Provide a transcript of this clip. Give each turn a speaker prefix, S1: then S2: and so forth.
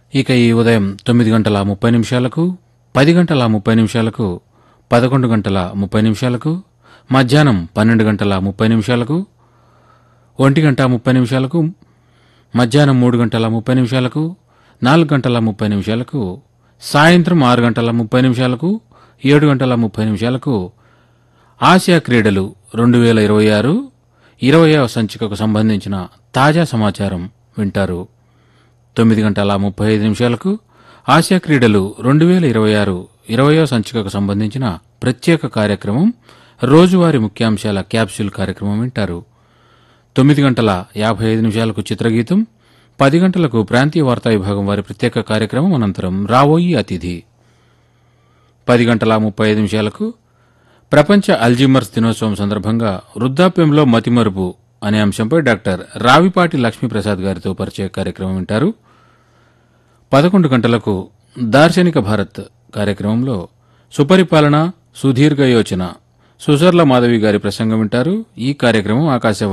S1: ఇక ఈ ఉదయం తొమ్మిది గంటల ముప్పై నిమిషాలకు పది గంటల ముప్పై నిమిషాలకు పదకొండు గంటల ముప్పై నిమిషాలకు మధ్యాహ్నం పన్నెండు గంటల ముప్పై నిమిషాలకు ఒంటి గంట ముప్పై నిమిషాలకు మధ్యాహ్నం మూడు గంటల ముప్పై నిమిషాలకు నాలుగు గంటల ముప్పై నిమిషాలకు సాయంత్రం ఆరు గంటల ముప్పై నిమిషాలకు ఏడు గంటల ముప్పై నిమిషాలకు ఆసియా క్రీడలు రెండు వేల ఇరవై ఆరు ఇరవయవ సంచికకు సంబంధించిన తాజా సమాచారం వింటారు తొమ్మిది గంటల ముప్పై ఐదు నిమిషాలకు ఆసియా క్రీడలు రెండు వేల ఇరవై ఆరు ఇరవయో సంచికకు సంబంధించిన ప్రత్యేక కార్యక్రమం రోజువారీ ముఖ్యాంశాల క్యాప్సూల్ కార్యక్రమం వింటారు తొమ్మిది గంటల యాభై ఐదు నిమిషాలకు చిత్రగీతం పది గంటలకు ప్రాంతీయ వార్తా విభాగం వారి ప్రత్యేక కార్యక్రమం అనంతరం రావోయి అతిథి పది గంటల ముప్పై ఐదు నిమిషాలకు ప్రపంచ అల్జీమర్స్ దినోత్సవం సందర్భంగా వృద్ధాప్యంలో మతిమరుపు అనే అంశంపై డాక్టర్ రావిపాటి లక్ష్మీప్రసాద్ గారితో పరిచయ కార్యక్రమం వింటారు పదకొండు గంటలకు దార్శనిక భారత్ కార్యక్రమంలో సుపరిపాలన సుదీర్ఘ యోచన సుజర్ల మాధవి గారి ప్రసంగం వింటారు ఈ కార్యక్రమం ఆకాశవాణి